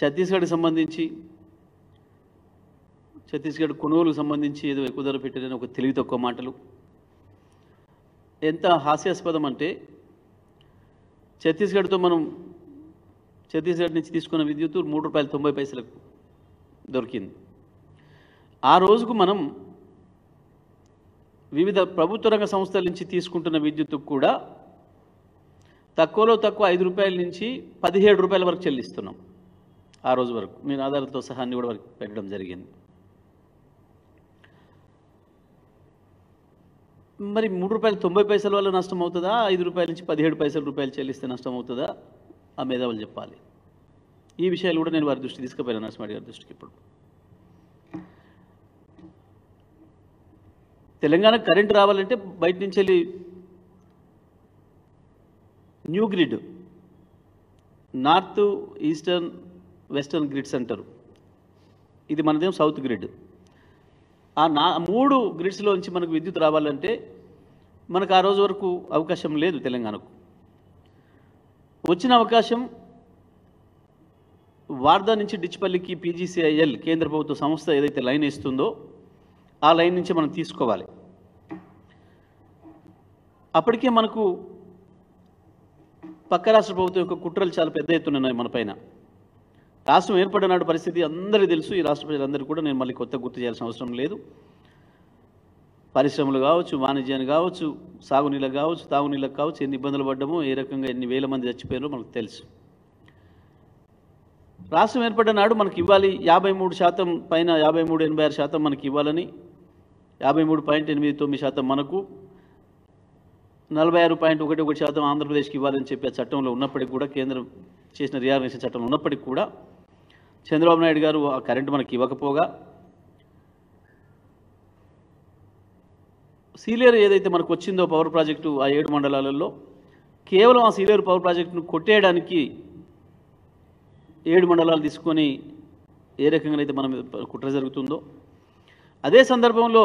ఛత్తీస్గఢ్కి సంబంధించి ఛత్తీస్గఢ్ కొనుగోలుకు సంబంధించి ఏదో ఎక్కువ ధర పెట్టారని ఒక తెలివి తక్కువ మాటలు ఎంత హాస్యాస్పదం అంటే ఛత్తీస్గఢ్తో మనం ఛత్తీస్గఢ్ నుంచి తీసుకున్న విద్యుత్ మూడు రూపాయల తొంభై పైసలకు దొరికింది ఆ రోజుకు మనం వివిధ ప్రభుత్వ రంగ సంస్థల నుంచి తీసుకుంటున్న విద్యుత్తు కూడా తక్కువలో తక్కువ ఐదు రూపాయల నుంచి పదిహేడు రూపాయల వరకు చెల్లిస్తున్నాం ఆ రోజు వరకు నేను ఆధారంతో సహా అన్ని కూడా వరకు పెట్టడం జరిగింది మరి మూడు రూపాయలు తొంభై పైసల వల్ల నష్టం అవుతుందా ఐదు రూపాయల నుంచి పదిహేడు పైసల రూపాయలు చెల్లిస్తే నష్టం అవుతుందా ఆ మేధావులు చెప్పాలి ఈ విషయాలు కూడా నేను వారి దృష్టి తీసుకుపోయాను నరసింహాడి గారి దృష్టికి ఇప్పుడు తెలంగాణ కరెంట్ రావాలంటే బయట నుంచి వెళ్ళి new grid north eastern western grids అంటారు ఇది మనదేం సౌత్ గ్రిడ్ ఆ నా మూడు గ్రిడ్స్లోంచి మనకు విద్యుత్ రావాలంటే మనకు ఆ రోజు వరకు అవకాశం లేదు తెలంగాణకు వచ్చిన అవకాశం వార్దా నుంచి డిచ్పల్లికి పీజీసీఐఎల్ కేంద్ర ప్రభుత్వ సంస్థ ఏదైతే లైన్ ఇస్తుందో ఆ లైన్ నుంచి మనం తీసుకోవాలి అప్పటికే మనకు పక్క రాష్ట్ర ప్రభుత్వం యొక్క కుట్రలు చాలా పెద్ద ఎత్తున ఉన్నాయి మన పైన రాష్ట్రం ఏర్పడినాడు పరిస్థితి అందరికీ తెలుసు ఈ రాష్ట్ర ప్రజలందరికీ కూడా నేను మళ్ళీ కొత్త గుర్తు చేయాల్సిన అవసరం లేదు పరిశ్రమలు కావచ్చు వాణిజ్యాన్ని కావచ్చు సాగునీళ్ళకు కావచ్చు తాగునీళ్ళకు కావచ్చు ఎన్ని ఇబ్బందులు పడ్డామో ఏ రకంగా ఎన్ని వేల మంది చచ్చిపోయారో మనకు తెలుసు రాష్ట్రం ఏర్పడిన నాడు మనకి ఇవ్వాలి యాభై మూడు శాతం పైన యాభై మూడు ఎనభై ఆరు శాతం మనకి ఇవ్వాలని యాభై మూడు పాయింట్ ఎనిమిది తొమ్మిది శాతం మనకు నలభై ఆరు పాయింట్ ఒకటి ఒకటి శాతం ఆంధ్రప్రదేశ్కి ఇవ్వాలని చెప్పి ఆ చట్టంలో ఉన్నప్పటికీ కూడా కేంద్రం చేసిన రియార్గనైజేషన్ చట్టంలో ఉన్నప్పటికీ కూడా చంద్రబాబు నాయుడు గారు ఆ కరెంటు మనకి ఇవ్వకపోగా సీలియర్ ఏదైతే మనకు వచ్చిందో పవర్ ప్రాజెక్టు ఆ ఏడు మండలాలలో కేవలం ఆ సీలియర్ పవర్ ప్రాజెక్టును కొట్టేయడానికి ఏడు మండలాలు తీసుకొని ఏ రకంగా అయితే మన మీద కుట్ర జరుగుతుందో అదే సందర్భంలో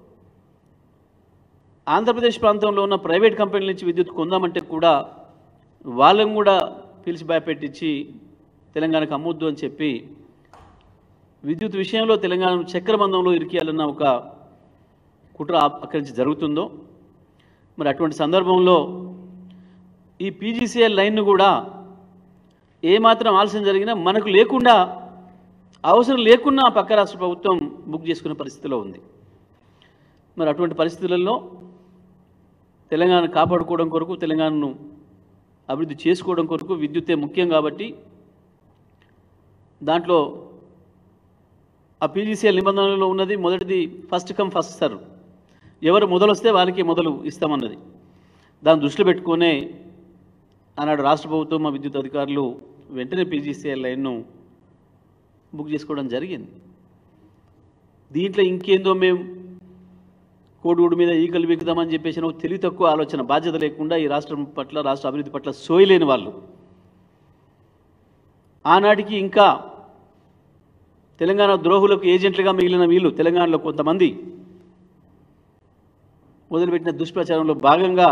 ఆంధ్రప్రదేశ్ ప్రాంతంలో ఉన్న ప్రైవేట్ కంపెనీల నుంచి విద్యుత్ కొందామంటే కూడా వాళ్ళని కూడా పిలిచి భయపెట్టించి తెలంగాణకు అమ్మొద్దు అని చెప్పి విద్యుత్ విషయంలో తెలంగాణను చక్రబంధంలో ఇరికేయాలన్న ఒక కుట్ర ఆ- అక్కడి నుంచి జరుగుతుందో మరి అటువంటి సందర్భంలో ఈ పీజీసీఎల్ లైన్ను కూడా ఏమాత్రం ఆలస్యం జరిగినా మనకు లేకుండా అవసరం లేకున్నా ఆ పక్క రాష్ట్ర ప్రభుత్వం బుక్ చేసుకునే పరిస్థితిలో ఉంది మరి అటువంటి పరిస్థితులలో తెలంగాణ కాపాడుకోవడం కొరకు తెలంగాణను అభివృద్ధి చేసుకోవడం కొరకు విద్యుత్తే ముఖ్యం కాబట్టి దాంట్లో ఆ పీజీసీఎల్ నిబంధనలో ఉన్నది మొదటిది ఫస్ట్ కమ్ ఫస్ట్ సర్వ్ ఎవరు మొదలొస్తే వాళ్ళకి మొదలు ఇస్తామన్నది దాన్ని దృష్టిలో పెట్టుకునే ఆనాడు రాష్ట్ర ప్రభుత్వం మా విద్యుత్ అధికారులు వెంటనే పీజీసీఎల్ లైన్ను బుక్ చేసుకోవడం జరిగింది దీంట్లో ఇంకేందో మేము కోడిగుడు మీద ఈకలు వీకుదామని చెప్పేసి ఒక తెలివి తక్కువ ఆలోచన బాధ్యత లేకుండా ఈ రాష్ట్రం పట్ల రాష్ట్ర అభివృద్ధి పట్ల సోయలేని వాళ్ళు ఆనాటికి ఇంకా తెలంగాణ ద్రోహులకు ఏజెంట్లుగా మిగిలిన వీళ్ళు తెలంగాణలో కొంతమంది మొదలుపెట్టిన దుష్ప్రచారంలో భాగంగా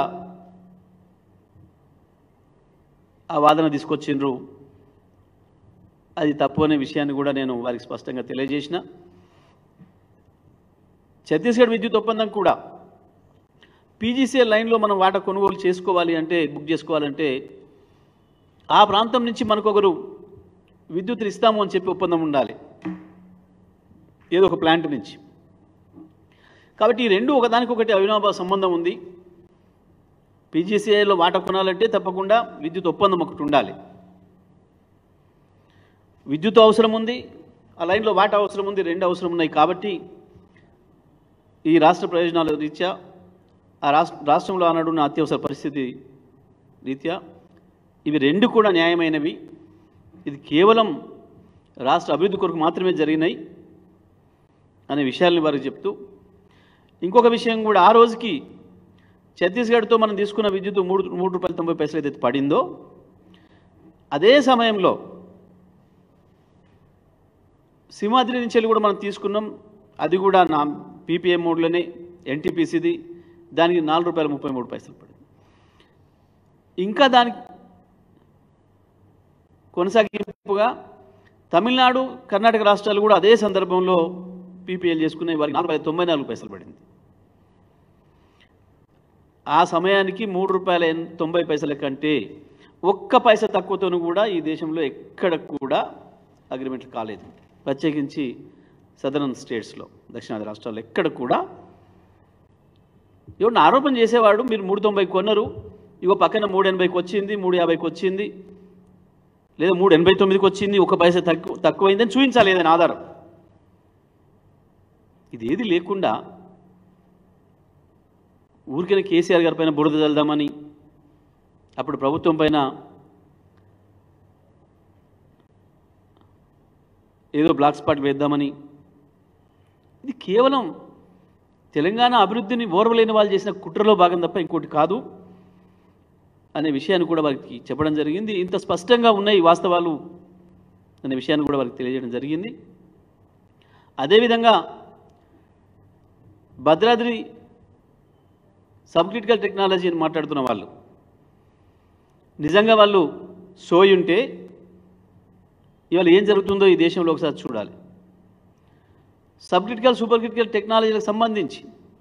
ఆ వాదన తీసుకొచ్చిండ్రు అది తప్పు అనే విషయాన్ని కూడా నేను వారికి స్పష్టంగా తెలియజేసిన ఛత్తీస్గఢ్ విద్యుత్ ఒప్పందం కూడా పీజీసీఎల్ లైన్లో మనం వాటా కొనుగోలు చేసుకోవాలి అంటే బుక్ చేసుకోవాలంటే ఆ ప్రాంతం నుంచి మనకొకరు విద్యుత్తులు ఇస్తాము అని చెప్పి ఒప్పందం ఉండాలి ఏదో ఒక ప్లాంట్ నుంచి కాబట్టి ఈ రెండు ఒకదానికొకటి అవినాభావ సంబంధం ఉంది పీజీసీఐలో వాటా కొనాలంటే తప్పకుండా విద్యుత్ ఒప్పందం ఒకటి ఉండాలి విద్యుత్ అవసరం ఉంది ఆ లైన్లో వాటా అవసరం ఉంది రెండు అవసరం ఉన్నాయి కాబట్టి ఈ రాష్ట్ర ప్రయోజనాల రీత్యా ఆ రాష్ట్ర రాష్ట్రంలో ఆనాడు ఉన్న అత్యవసర పరిస్థితి రీత్యా ఇవి రెండు కూడా న్యాయమైనవి ఇది కేవలం రాష్ట్ర అభివృద్ధి కొరకు మాత్రమే జరిగినాయి అనే విషయాల్ని వారికి చెప్తూ ఇంకొక విషయం కూడా ఆ రోజుకి ఛత్తీస్గఢ్తో మనం తీసుకున్న విద్యుత్ మూడు మూడు రూపాయల తొంభై పైసలు ఏదైతే పడిందో అదే సమయంలో సింహాద్రి నుంచి వెళ్ళి కూడా మనం తీసుకున్నాం అది కూడా నా పీపీఎం మోడ్లోనే ఎన్టీపీసీది దానికి నాలుగు రూపాయల ముప్పై మూడు పైసలు పడింది ఇంకా దానికి కొనసాగింపుగా తమిళనాడు కర్ణాటక రాష్ట్రాలు కూడా అదే సందర్భంలో పీపీఎల్ చేసుకునే వారికి నాలుగు తొంభై నాలుగు పైసలు పడింది ఆ సమయానికి మూడు రూపాయల ఎన్- తొంభై పైసల కంటే ఒక్క పైసా తక్కువతోనూ కూడా ఈ దేశంలో ఎక్కడ కూడా అగ్రిమెంట్లు కాలేదు ప్రత్యేకించి సదరన్ స్టేట్స్లో దక్షిణాది రాష్ట్రాల్లో ఎక్కడ కూడా ఎవరిని ఆరోపణ చేసేవాడు మీరు మూడు తొంభై కొన్నారు ఇగో పక్కన మూడు ఎనభైకి వచ్చింది మూడు యాభైకి వచ్చింది లేదా మూడు ఎనభై తొమ్మిదికి వచ్చింది ఒక పైసా తక్కువ తక్కువైందని చూపించాలి ఏదైనా ఆధారం ఇది ఏది లేకుండా ఊరికైనా కేసీఆర్ గారి పైన బురద చల్దామని అప్పుడు ప్రభుత్వం పైన ఏదో బ్లాక్ స్పాట్ వేద్దామని ఇది కేవలం తెలంగాణ అభివృద్ధిని ఓర్వలేని వాళ్ళు చేసిన కుట్రలో భాగం తప్ప ఇంకోటి కాదు అనే విషయాన్ని కూడా వారికి చెప్పడం జరిగింది ఇంత స్పష్టంగా ఉన్నాయి ఈ వాస్తవాలు అనే విషయాన్ని కూడా వారికి తెలియజేయడం జరిగింది అదేవిధంగా భద్రాద్రి సబ్ క్రిటికల్ టెక్నాలజీ అని మాట్లాడుతున్న వాళ్ళు నిజంగా వాళ్ళు సోయి ఉంటే ఇవాళ ఏం జరుగుతుందో ఈ దేశంలో ఒకసారి చూడాలి సబ్ క్రిటికల్ సూపర్ క్రిటికల్ టెక్నాలజీలకు సంబంధించి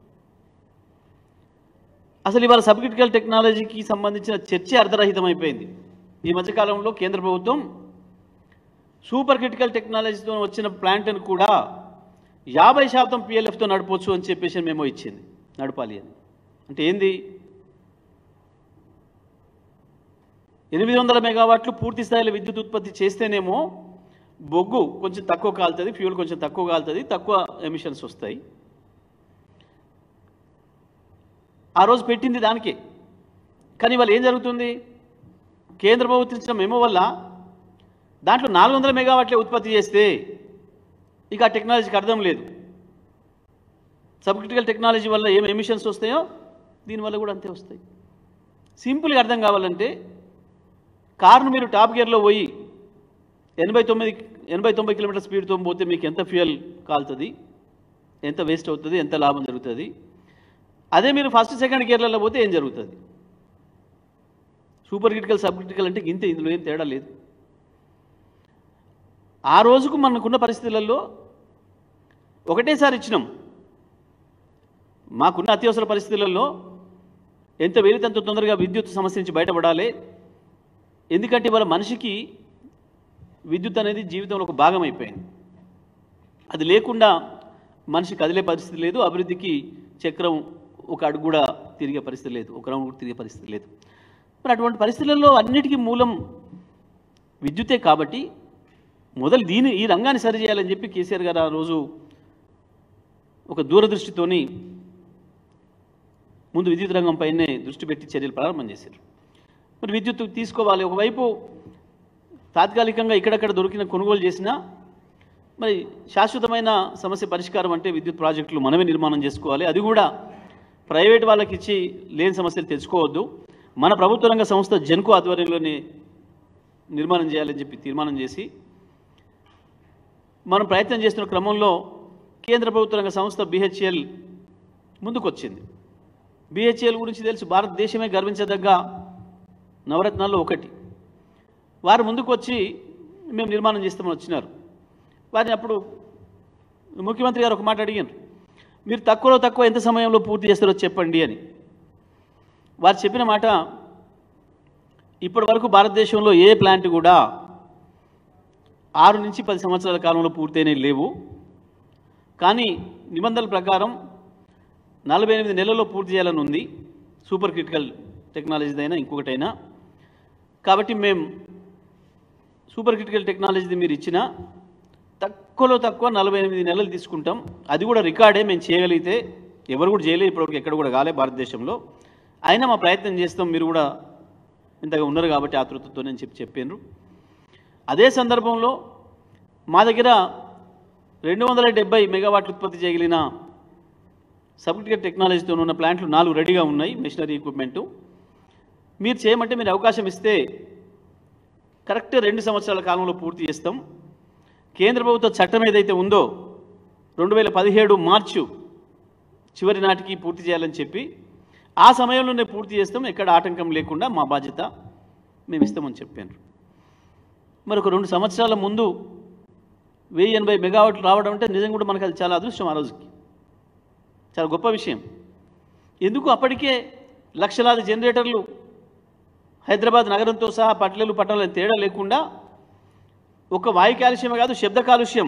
అసలు ఇవాళ సబ్ క్రిటికల్ టెక్నాలజీకి సంబంధించిన చర్చ అర్ధరహితమైపోయింది ఈ మధ్యకాలంలో కేంద్ర ప్రభుత్వం సూపర్ క్రిటికల్ టెక్నాలజీతో వచ్చిన ప్లాంట్ను కూడా యాభై శాతం పిఎల్ఎఫ్తో నడపవచ్చు అని చెప్పేసి మేము ఇచ్చింది నడపాలి అని అంటే ఏంది ఎనిమిది వందల మెగావాట్లు పూర్తి స్థాయిలో విద్యుత్ ఉత్పత్తి చేస్తేనేమో బొగ్గు కొంచెం తక్కువ కాలుతుంది ఫ్యూల్ కొంచెం తక్కువ కాలుతుంది తక్కువ ఎమిషన్స్ వస్తాయి ఆ రోజు పెట్టింది దానికే కానీ ఇవాళ ఏం జరుగుతుంది కేంద్ర ప్రభుత్వం ఇచ్చిన మెమో వల్ల దాంట్లో నాలుగు వందల మెగావాట్లే ఉత్పత్తి చేస్తే ఇక ఆ టెక్నాలజీకి అర్థం లేదు సబ్ క్రిటికల్ టెక్నాలజీ వల్ల ఏం ఎమిషన్స్ వస్తాయో దీనివల్ల కూడా అంతే వస్తాయి సింపుల్గా అర్థం కావాలంటే కార్ను మీరు టాప్ గేర్లో పోయి ఎనభై తొమ్మిది ఎనభై తొంభై కిలోమీటర్ స్పీడ్తో పోతే మీకు ఎంత ఫ్యూయల్ కాలుతుంది ఎంత వేస్ట్ అవుతుంది ఎంత లాభం జరుగుతుంది అదే మీరు ఫస్ట్ సెకండ్ గేర్లలో పోతే ఏం జరుగుతుంది సూపర్ క్రిటికల్ సబ్ క్రిటికల్ అంటే ఇంతే ఇందులో ఏం తేడా లేదు ఆ రోజుకు మనకున్న పరిస్థితులలో ఒకటేసారి ఇచ్చినాం మాకున్న అత్యవసర పరిస్థితులలో ఎంత వీలైతే అంత తొందరగా విద్యుత్ సమస్య నుంచి బయటపడాలి ఎందుకంటే ఇవాళ మనిషికి విద్యుత్ అనేది జీవితంలో ఒక భాగం అయిపోయింది అది లేకుండా మనిషి కదిలే పరిస్థితి లేదు అభివృద్ధికి చక్రం ఒక అడుగు కూడా తిరిగే పరిస్థితి లేదు ఒక రౌండ్ కూడా తిరిగే పరిస్థితి లేదు మరి అటువంటి పరిస్థితులలో అన్నిటికీ మూలం విద్యుతే కాబట్టి మొదలు దీని ఈ రంగాన్ని సరిచేయాలని చెప్పి కేసీఆర్ గారు ఆ రోజు ఒక దూరదృష్టితోని ముందు విద్యుత్ రంగం పైనే దృష్టి పెట్టి చర్యలు ప్రారంభం చేశారు మరి విద్యుత్ తీసుకోవాలి ఒకవైపు తాత్కాలికంగా ఇక్కడక్కడ దొరికిన కొనుగోలు చేసినా మరి శాశ్వతమైన సమస్య పరిష్కారం అంటే విద్యుత్ ప్రాజెక్టులు మనమే నిర్మాణం చేసుకోవాలి అది కూడా ప్రైవేట్ వాళ్ళకి ఇచ్చి లేని సమస్యలు తెచ్చుకోవద్దు మన ప్రభుత్వ రంగ సంస్థ జెన్కో ఆధ్వర్యంలోనే నిర్మాణం చేయాలని చెప్పి తీర్మానం చేసి మనం ప్రయత్నం చేస్తున్న క్రమంలో కేంద్ర ప్రభుత్వ రంగ సంస్థ బిహెచ్ఎల్ ముందుకొచ్చింది బిహెచ్ఎల్ గురించి తెలుసు భారతదేశమే గర్వించదగ్గ నవరత్నాల్లో ఒకటి వారు ముందుకు వచ్చి మేము నిర్మాణం చేస్తామని వచ్చినారు వారిని అప్పుడు ముఖ్యమంత్రి గారు ఒక మాట అడిగారు మీరు తక్కువలో తక్కువ ఎంత సమయంలో పూర్తి చేస్తారో చెప్పండి అని వారు చెప్పిన మాట ఇప్పటి వరకు భారతదేశంలో ఏ ప్లాంట్ కూడా ఆరు నుంచి పది సంవత్సరాల కాలంలో పూర్తయినవి లేవు కానీ నిబంధనల ప్రకారం నలభై ఎనిమిది నెలల్లో పూర్తి చేయాలని ఉంది సూపర్ క్రిటికల్ టెక్నాలజీదైనా ఇంకొకటైనా కాబట్టి మేము సూపర్ క్రిటికల్ టెక్నాలజీది మీరు ఇచ్చిన తక్కువలో తక్కువ నలభై ఎనిమిది నెలలు తీసుకుంటాం అది కూడా రికార్డే మేము చేయగలిగితే ఎవరు కూడా చేయలేదు ఇప్పటివరకు ఎక్కడ కూడా కాలే భారతదేశంలో అయినా మా ప్రయత్నం చేస్తాం మీరు కూడా ఇంతగా ఉన్నారు కాబట్టి ఆతృతతో నేను చెప్పి చెప్పాను అదే సందర్భంలో మా దగ్గర రెండు వందల డెబ్బై మెగావాట్లు ఉత్పత్తి చేయగలిగిన సబ్క్రిటికల్ టెక్నాలజీతో ఉన్న ప్లాంట్లు నాలుగు రెడీగా ఉన్నాయి మిషనరీ ఎక్విప్మెంటు మీరు చేయమంటే మీరు అవకాశం ఇస్తే కరెక్ట్ రెండు సంవత్సరాల కాలంలో పూర్తి చేస్తాం కేంద్ర ప్రభుత్వ చట్టం ఏదైతే ఉందో రెండు వేల పదిహేడు మార్చు చివరి నాటికి పూర్తి చేయాలని చెప్పి ఆ సమయంలోనే పూర్తి చేస్తాం ఎక్కడ ఆటంకం లేకుండా మా బాధ్యత మేము ఇస్తామని చెప్పాను మరి ఒక రెండు సంవత్సరాల ముందు వెయ్యి ఎనభై మెగావాట్లు రావడం అంటే నిజంగా కూడా మనకు అది చాలా అదృష్టం ఆ రోజుకి చాలా గొప్ప విషయం ఎందుకు అప్పటికే లక్షలాది జనరేటర్లు హైదరాబాద్ నగరంతో సహా పట్లలు పట్టణాలు తేడా లేకుండా ఒక వాయు కాలుష్యమే కాదు శబ్ద కాలుష్యం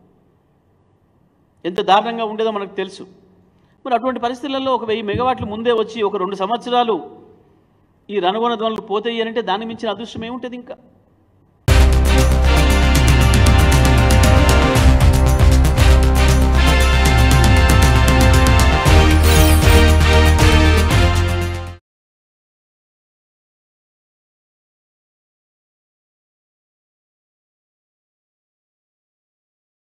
ఎంత దారుణంగా ఉండేదో మనకు తెలుసు మరి అటువంటి పరిస్థితులలో ఒక వెయ్యి మెగావాట్లు ముందే వచ్చి ఒక రెండు సంవత్సరాలు ఈ రణగొన ధ్వనులు పోతాయి అని అంటే దాన్ని మించిన అదృష్టం ఏముంటుంది ఇంకా